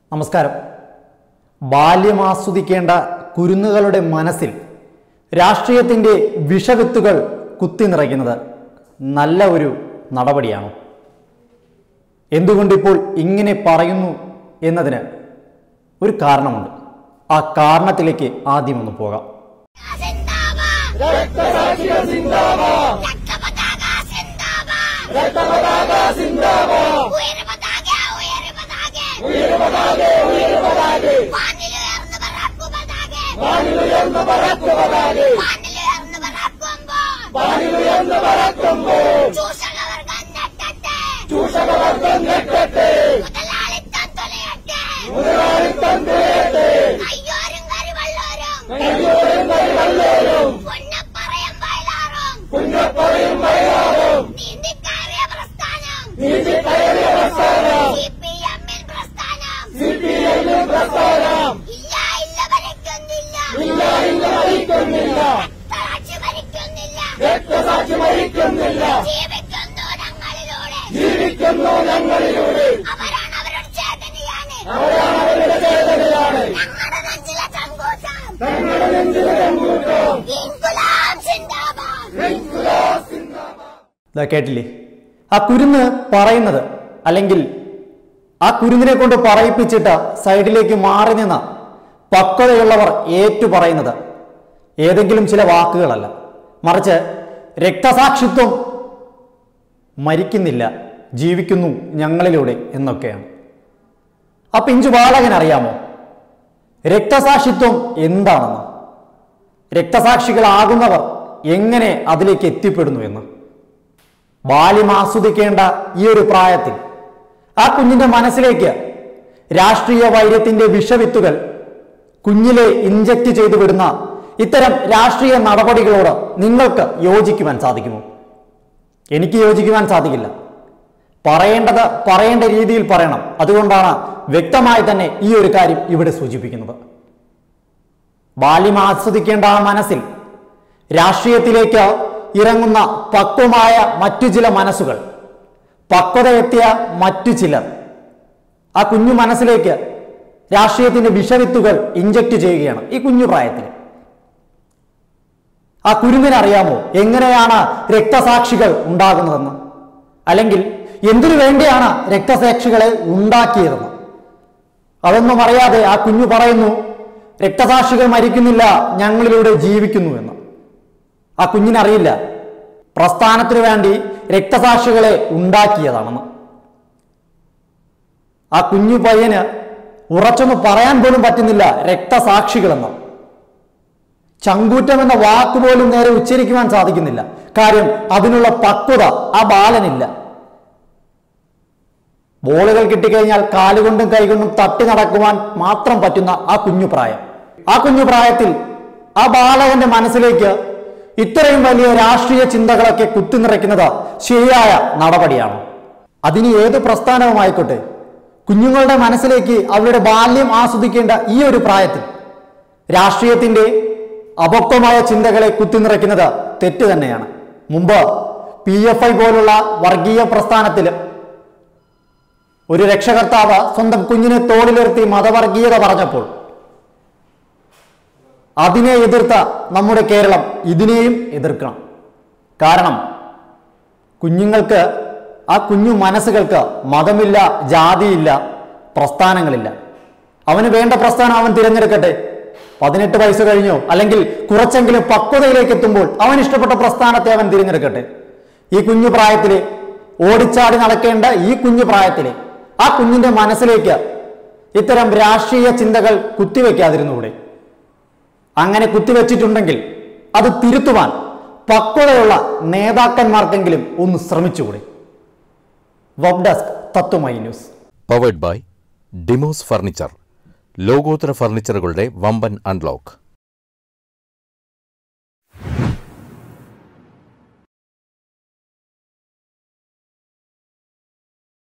നമസ്കാരം ബാല്യം ആസ്വദിക്കേണ്ട കുരുന്നുകളുടെ മനസ്സിൽ രാഷ്ട്രീയത്തിൻ്റെ വിഷവിത്തുകൾ കുത്തി നിറയ്ക്കുന്നത് നല്ല ഒരു നടപടിയാണോ എന്തുകൊണ്ടിപ്പോൾ ഇങ്ങനെ പറയുന്നു എന്നതിന് ഒരു കാരണമുണ്ട് ആ കാരണത്തിലേക്ക് ആദ്യം ഒന്ന് പോകാം വാനിലുയർന്നു പറക്കു പതാകെ വാനിലുയർന്നു പറക്കുമ്പോൾ ചൂഷകവർഗം ഞെട്ടട്ടെ മുതലാളിത്തം തുലയട്ടെ കയ്യോരും കരിവള്ളോരും പുന്നപ്പറയും വയലാറും നീന്തിക്കയറിയ പ്രസ്ഥാനം സി പി എമ്മിൽ പ്രസ്ഥാനം ഇല്ല ഇല്ല ഭരിക്കുന്നില്ല രക്തസാക്ഷി ഭരിക്കുന്നില്ല ജീവിക്കുന്നു ഞങ്ങളിലൂടെ അവരാണ് അവരുടെ ചേതനയാണ് അവരാണ് അവരുടെ ചേതനയാണ് ഞങ്ങളുടെ നെഞ്ചിലെ സങ്കോചം ഞങ്ങളുടെ നെഞ്ചിലെ കൂട്ടം ഇൻകുലാം സിന്ദാബാദ് ഇതാ കേട്ടില്ലേ ആ കുരുന്ന് പറയുന്നത് അല്ലെങ്കിൽ ആ കുരുന്നിനെ കൊണ്ട് പറയിപ്പിച്ചിട്ട് സൈഡിലേക്ക് മാറി നിന്ന പക്വതയുള്ളവർ ഏറ്റു പറയുന്നത് ഏതെങ്കിലും ചില വാക്കുകളല്ല മറിച്ച് രക്തസാക്ഷിത്വം മരിക്കുന്നില്ല ജീവിക്കുന്നു ഞങ്ങളിലൂടെ എന്നൊക്കെയാണ് ആ പിഞ്ചു ബാലകൻ അറിയാമോ രക്തസാക്ഷിത്വം എന്താണെന്ന് രക്തസാക്ഷികളാകുന്നവർ എങ്ങനെ അതിലേക്ക് എത്തിപ്പെടുന്നു എന്ന് ബാല്യം ആസ്വദിക്കേണ്ട ഈ ഒരു പ്രായത്തിൽ ആ കുഞ്ഞിന്റെ മനസ്സിലേക്ക് രാഷ്ട്രീയ വൈര്യത്തിന്റെ വിഷവിത്തുകൾ കുഞ്ഞിലെ ഇഞ്ചക്ട് ചെയ്തു വിടുന്ന ഇത്തരം രാഷ്ട്രീയ നടപടികളോട് നിങ്ങൾക്ക് യോജിക്കുവാൻ സാധിക്കുമോ എനിക്ക് യോജിക്കുവാൻ സാധിക്കില്ല പറയേണ്ടത് പറയേണ്ട രീതിയിൽ പറയണം അതുകൊണ്ടാണ് വ്യക്തമായി തന്നെ ഈ ഒരു കാര്യം ഇവിടെ സൂചിപ്പിക്കുന്നത് ബാല്യം ആസ്വദിക്കേണ്ട ആ മനസ്സിൽ രാഷ്ട്രീയത്തിലേക്ക് ഇറങ്ങുന്ന പക്വമായ മറ്റു ചില മനസ്സുകൾ പക്വതയെത്തിയ മറ്റു ചിലർ ആ കുഞ്ഞു മനസ്സിലേക്ക് രാഷ്ട്രീയത്തിന്റെ വിഷവിത്തുകൾ ഇഞ്ചക്ട് ചെയ്യുകയാണ് ഈ കുഞ്ഞു പ്രായത്തിൽ ആ കുരുന്നിന് അറിയാമോ എങ്ങനെയാണ് രക്തസാക്ഷികൾ ഉണ്ടാകുന്നതെന്ന് അല്ലെങ്കിൽ എന്തിനു വേണ്ടിയാണ് രക്തസാക്ഷികളെ ഉണ്ടാക്കിയതെന്ന് അതൊന്നും അറിയാതെ ആ കുഞ്ഞു പറയുന്നു രക്തസാക്ഷികൾ മരിക്കുന്നില്ല ഞങ്ങളിലൂടെ ജീവിക്കുന്നു എന്ന് ആ കുഞ്ഞിനറിയില്ല പ്രസ്ഥാനത്തിനു വേണ്ടി രക്തസാക്ഷികളെ ഉണ്ടാക്കിയതാണെന്ന് ആ കുഞ്ഞു പയ്യന് ഉറച്ചൊന്ന് പറയാൻ പോലും പറ്റുന്നില്ല രക്തസാക്ഷികളെന്ന് ചങ്കൂറ്റം എന്ന വാക്ക് പോലും നേരെ ഉച്ചരിക്കുവാൻ സാധിക്കുന്നില്ല കാര്യം അതിനുള്ള പക്വത ആ ബാലനില്ല ബോളുകൾ കിട്ടിക്കഴിഞ്ഞാൽ കാലുകൊണ്ടും കൈകൊണ്ടും തട്ടി നടക്കുവാൻ മാത്രം പറ്റുന്ന ആ കുഞ്ഞു പ്രായം ആ കുഞ്ഞു പ്രായത്തിൽ ആ ബാലകന്റെ മനസ്സിലേക്ക് ഇത്രയും വലിയ രാഷ്ട്രീയ ചിന്തകളൊക്കെ കുത്തിനിറയ്ക്കുന്നത് ശരിയായ നടപടിയാണ് അതിന് ഏത് പ്രസ്ഥാനവുമായിക്കോട്ടെ കുഞ്ഞുങ്ങളുടെ മനസ്സിലേക്ക് അവരുടെ ബാല്യം ആസ്വദിക്കേണ്ട ഈ ഒരു പ്രായത്തിൽ രാഷ്ട്രീയത്തിന്റെ അപക്വമായ ചിന്തകളെ കുത്തിനിറയ്ക്കുന്നത് തെറ്റ് തന്നെയാണ് മുമ്പ് പി എഫ് ഐ പോലുള്ള വർഗീയ പ്രസ്ഥാനത്തിൽ ഒരു രക്ഷകർത്താവ് സ്വന്തം കുഞ്ഞിനെ തോളിലിർത്തി മതവർഗീയത പറഞ്ഞപ്പോൾ അതിനെ എതിർത്ത നമ്മുടെ കേരളം ഇതിനെയും എതിർക്കണം കാരണം കുഞ്ഞുങ്ങൾക്ക് ആ കുഞ്ഞു മനസ്സുകൾക്ക് മതമില്ല ജാതിയില്ല പ്രസ്ഥാനങ്ങളില്ല അവന് വേണ്ട പ്രസ്ഥാനം അവൻ തിരഞ്ഞെടുക്കട്ടെ പതിനെട്ട് വയസ്സ് കഴിഞ്ഞോ അല്ലെങ്കിൽ കുറച്ചെങ്കിലും പക്വതയിലേക്ക് എത്തുമ്പോൾ അവൻ ഇഷ്ടപ്പെട്ട പ്രസ്ഥാനത്തെ അവൻ തിരഞ്ഞെടുക്കട്ടെ ഈ കുഞ്ഞു പ്രായത്തില് ഓടിച്ചാടി നടക്കേണ്ട ഈ കുഞ്ഞു പ്രായത്തില് ആ കുഞ്ഞിന്റെ മനസ്സിലേക്ക് ഇത്തരം രാഷ്ട്രീയ ചിന്തകൾ കുത്തിവെക്കാതിരുന്നുകൂടെ അങ്ങനെ കുത്തിവെച്ചിട്ടുണ്ടെങ്കിൽ അത് തിരുത്തുവാൻ പക്വതയുള്ള നേതാക്കന്മാർക്കെങ്കിലും ഒന്ന് ശ്രമിച്ചുകൂടെ web desk Tatwamayi news powered by Demos furniture ലോകോത്തര ഫർണിച്ചറുകളുടെ വമ്പൻ അൺലോക്ക്